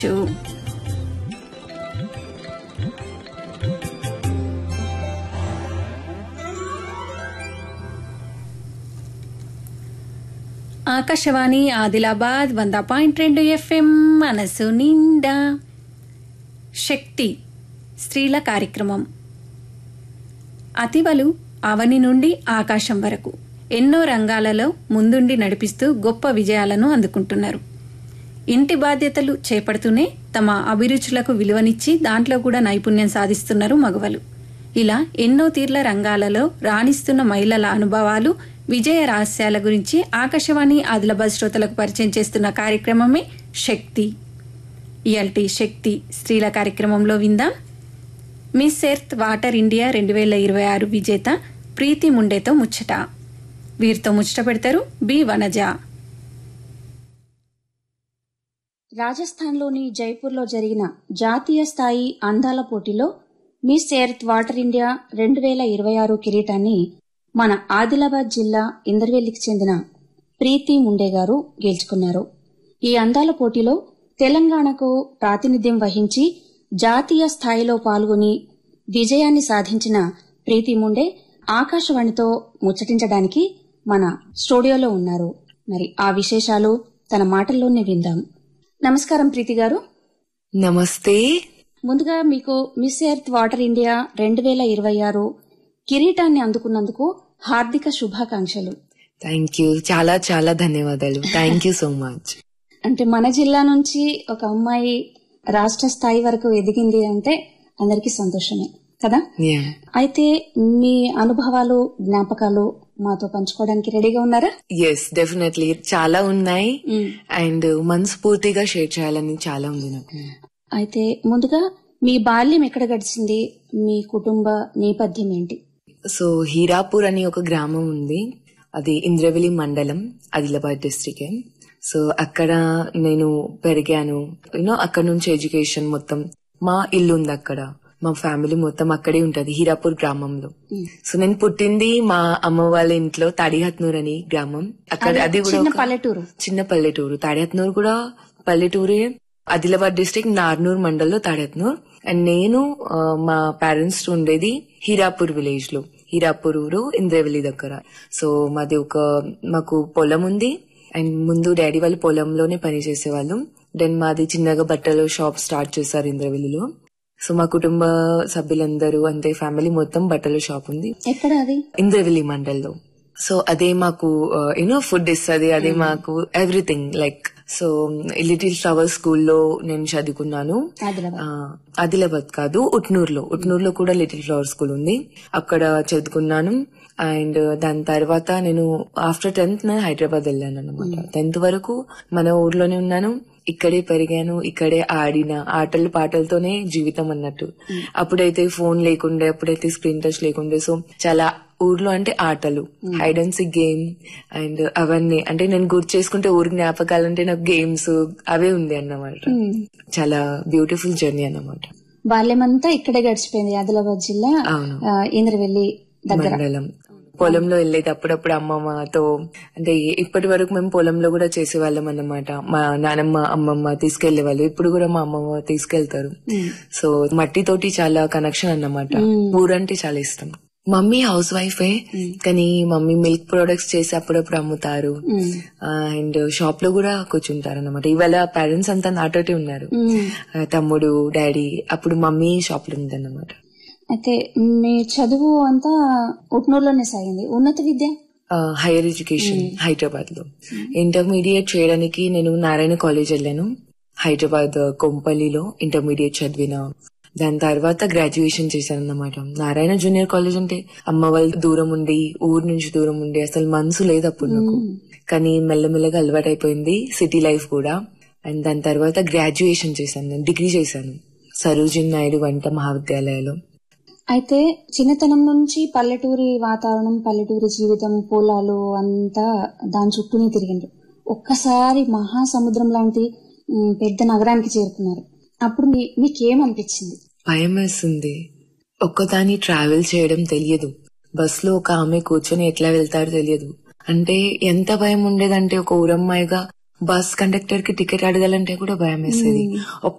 ఆకాశవాణి ఆదిలాబాద్ వంద పాయింట్ రెండు ఎఫ్ఎం మనసు నిండా శక్తి స్త్రీల కార్యక్రమం అతివలు అవని నుండి ఆకాశం వరకు ఎన్నో రంగాలలో ముందుండి నడిపిస్తూ గొప్ప విజయాలను అందుకుంటున్నారు ఇంటి బాధ్యతలు చేపడుతూనే తమ అభిరుచులకు విలువనిచ్చి దాంట్లో కూడా నైపుణ్యం సాధిస్తున్నారు మగవలు ఇలా ఎన్నో తీర్ల రంగాలలో రాణిస్తున్న మహిళల అనుభవాలు విజయ రహస్యాల గురించి ఆకాశవాణి ఆదిలాబాద్ శ్రోతలకు పరిచయం చేస్తున్న కార్యక్రమమే శక్తి ఇయల్టీ శక్తి స్త్రీల కార్యక్రమంలో విందాం మిస్ ఎర్త్ వాటర్ ఇండియా రెండు వేల ఇరవై ఆరు విజేత ప్రీతి ముండేతో ముచ్చట వీరితో ముచ్చట పెడతారు బి వనజ రాజస్థాన్లోని జైపూర్లో జరిగిన జాతీయ స్థాయి అందాల పోటీలో మిస్ ఎర్త్ వాటర్ ఇండియా రెండు వేల ఇరవై ఆరు కిరీటాన్ని మన ఆదిలాబాద్ జిల్లా ఇందర్వెల్లికి చెందిన ప్రీతి ముండే గారు గెలుచుకున్నారు ఈ అందాల పోటీలో తెలంగాణకు ప్రాతినిధ్యం వహించి జాతీయ స్థాయిలో పాల్గొని విజయాన్ని సాధించిన ప్రీతి ముండే ఆకాశవాణితో ముచ్చటించడానికి మన స్టూడియోలో ఉన్నారు మరి ఆ విశేషాలు తన మాటల్లోనే విందాం నమస్కారం ప్రీతి గారు నమస్తే ముందుగా మీకు మిస్ ఎర్త్ వాటర్ ఇండియా రెండు వేల ఇరవై ఆరు కిరీటాన్ని అందుకున్నందుకు హార్దిక శుభాకాంక్షలు థ్యాంక్ యూ చాలా చాలా ధన్యవాదాలు థ్యాంక్ యూ సో మచ్ అంటే మన జిల్లా నుంచి ఒక అమ్మాయి రాష్ట్ర స్థాయి వరకు ఎదిగింది అంటే అందరికీ సంతోషమే కదా అయితే మీ అనుభవాలు జ్ఞాపకాలు మాతో పంచుకోవడానికి రెడీగా ఉన్నారా ఎస్ డెఫినెట్లీ చాలా ఉన్నాయి అండ్ మనస్ఫూర్తిగా షేర్ చేయాలని చాలా ఉంది నాకు అయితే ముందుగా మీ బాల్యం ఎక్కడ గడిచింది మీ కుటుంబ నేపథ్యం ఏంటి సో హీరాపూర్ అని ఒక గ్రామం ఉంది అది ఇంద్రవెలి మండలం ఆదిలాబాద్ డిస్ట్రిక్ట్ సో అక్కడ నేను పెరిగాను యూనో అక్కడ నుంచి ఎడ్యుకేషన్ మొత్తం మా ఇల్లు ఉంది అక్కడ మా ఫ్యామిలీ మొత్తం అక్కడే ఉంటది హీరాపూర్ గ్రామంలో సో నేను పుట్టింది మా అమ్మ వాళ్ళ ఇంట్లో తాడిహత్నూర్ అని గ్రామం అక్కడ అది కూడా చిన్న ఒక- పల్లెటూరు చిన్న పల్లెటూరు తాడిహత్నూర్ కూడా పల్లెటూరే ఆదిలాబాద్ డిస్ట్రిక్ట్ నార్నూర్ మండల్లో తాడిహత్నూర్ అండ్ నేను ఆ, మా పేరెంట్స్ ఉండేది హీరాపూర్ విలేజ్ లో హీరాపూర్ ఊరు ఇంద్రవెల్లి దగ్గర సో మాది ఒక మాకు పొలం ఉంది అండ్ ముందు డాడీ వాళ్ళు పొలంలోనే పని చేసేవాళ్ళు దెన్ మాది చిన్నగా బట్టల షాప్ స్టార్ట్ చేశారు ఇంద్రవెల్లిలో సో మా కుటుంబ సభ్యులందరూ అంతే ఫ్యామిలీ మొత్తం బట్టల షాప్ ఉంది ఎక్కడ అది ఇంద్రవెల్లి మండల్లో సో అదే మాకు యూనో ఫుడ్ ఇస్తుంది అదే మాకు everything like so little flower స్కూల్లో నేను చదువుకున్నాను ఆదిలాబాద్ ఆ, ఆదిలాబాద్ కాదు ఉట్నూరులో ఉట్నూరులో కూడా లిటిల్ ఫ్లవర్ స్కూల్ ఉంది అక్కడ చదువుకున్నాను అండ్ దాని తర్వాత నేను ఆఫ్టర్ టెన్త్ నేను హైదరాబాద్ వెళ్ళాను అనమాట టెన్త్ వరకు మన ఊర్లోనే ఉన్నాను ఇక్కడే పెరిగాను ఇక్కడే ఆడిన ఆటలు పాటలతోనే జీవితం అన్నట్టు అప్పుడైతే ఫోన్ లేకుండే అప్పుడైతే స్క్రీన్ టచ్ లేకుండే సో చాలా ఊర్లో అంటే ఆటలు hide and seek game and అవన్నీ అంటే నేను గుర్తు చేసుకుంటే ఊరి జ్ఞాపకాలు అంటే నాకు గేమ్స్ అవే ఉంది అన్నమాట చాలా బ్యూటిఫుల్ జర్నీ అన్నమాట బాల్యమంతా ఇక్కడే గడిచిపోయింది ఆదిలాబాద్ జిల్లా అవును. ఆ, ఇంద్రవెల్లి దగ్గర మండలం పొలంలో వెళ్ళేది అప్పుడప్పుడు అమ్మమ్మతో అంటే ఇప్పటి వరకు మేము పొలంలో కూడా చేసేవాళ్ళం అన్నమాట మా నానమ్మ అమ్మమ్మ తీసుకెళ్లే వాళ్ళు ఇప్పుడు కూడా మా అమ్మమ్మ తీసుకెళ్తారు సో మట్టితోటి చాలా కనెక్షన్ అన్నమాట ఊరంటే చాలా ఇష్టం మమ్మీ హౌస్ వైఫే కానీ మమ్మీ మిల్క్ ప్రొడక్ట్స్ చేసి అప్పుడప్పుడు అమ్ముతారు అండ్ షాప్ లో కూడా కూర్చుంటారు అన్నమాట ఇవాళ పేరెంట్స్ అంతా నాతోటి ఉన్నారు ఆ, తమ్ముడు డాడీ అప్పుడు మమ్మీ షాప్ లో ఉందన్నమాట అయితే మీ చదువు అంతా ఉట్నూరులోనే సాగింది ఉన్నత విద్య హైయర్ ఎడ్యుకేషన్ హైదరాబాద్ లో ఇంటర్మీడియట్ చేయడానికి నేను నారాయణ కాలేజ్ వెళ్ళాను హైదరాబాద్ కొంపల్లిలో ఇంటర్మీడియట్ చదివిన దాని తర్వాత గ్రాడ్యుయేషన్ చేశాను అన్నమాట నారాయణ జూనియర్ కాలేజ్ అంటే అమ్మ వాళ్ళు దూరం ఉండి ఊరు నుంచి దూరం ఉండి అసలు మనసు లేదు అప్పుడు నాకు కానీ మెల్లమెల్లగా అలవాటైపోయింది సిటీ లైఫ్ కూడా అండ్ దాని తర్వాత గ్రాడ్యుయేషన్ చేశాను నేను డిగ్రీ చేశాను సరోజిన్ నాయుడు వంట మహావిద్యాలయంలో అయితే చిన్నతనం నుంచి పల్లెటూరి వాతావరణం పల్లెటూరి జీవితం పొలాలు అంతా దాని చుట్టూనే తిరిగిండ్రు ఒక్కసారి మహాసముద్రం లాంటి ఉమ్, పెద్ద నగరానికి చేరుకున్నారు అప్పుడు మీ మీకేమనిపించింది భయం వేస్తుంది ఒక్కదాని ట్రావెల్ చేయడం తెలియదు బస్ లో ఒక ఆమె కూర్చొని ఎట్లా వెళ్తారో తెలియదు అంటే ఎంత భయం ఉండేదంటే ఒక ఊరమ్మాయిగా బస్ కండక్టర్ కి టికెట్ అడగాలంటే కూడా భయం వేసేది